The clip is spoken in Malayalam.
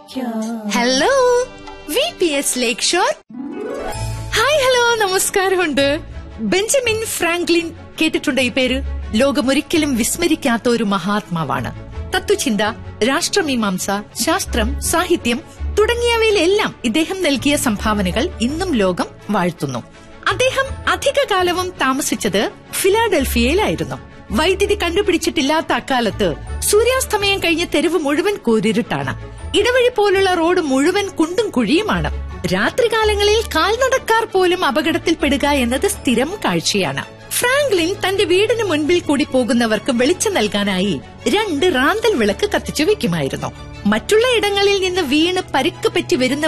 hello V P S lake shore hi hello നമസ്കാരമുണ്ട് ബെഞ്ചമിൻ ഫ്രാങ്ക്ലിൻ കേട്ടിട്ടുണ്ട് ഈ പേര് ലോകമൊരിക്കലും വിസ്മരിക്കാത്ത ഒരു മഹാത്മാവാണ് തത്വചിന്ത രാഷ്ട്രമീമാംസ ശാസ്ത്രം സാഹിത്യം തുടങ്ങിയവയിലെല്ലാം ഇദ്ദേഹം നൽകിയ സംഭാവനകൾ ഇന്നും ലോകം വാഴ്ത്തുന്നു അദ്ദേഹം അധികകാലവും താമസിച്ചത് ഫിലാഡൽഫിയയിലായിരുന്നു വൈദ്യുതി കണ്ടുപിടിച്ചിട്ടില്ലാത്ത അക്കാലത്ത് സൂര്യാസ്തമയം കഴിഞ്ഞ തെരുവ് മുഴുവൻ കൂരിരുട്ടാണ് ഇടവഴി പോലുള്ള റോഡ് മുഴുവൻ കുണ്ടും കുഴിയുമാണ് രാത്രികാലങ്ങളിൽ കാൽനടക്കാർ പോലും അപകടത്തിൽപ്പെടുക എന്നത് സ്ഥിരം കാഴ്ചയാണ് ഫ്രാങ്ക്ലിൻ തന്റെ വീടിന് മുൻപിൽ കൂടി പോകുന്നവർക്ക് വെളിച്ചം നൽകാനായി രണ്ട് റാന്തൽ വിളക്ക് കത്തിച്ചു വെക്കുമായിരുന്നു മറ്റുള്ള ഇടങ്ങളിൽ നിന്ന് വീണ് പരിക്ക് പറ്റി വരുന്ന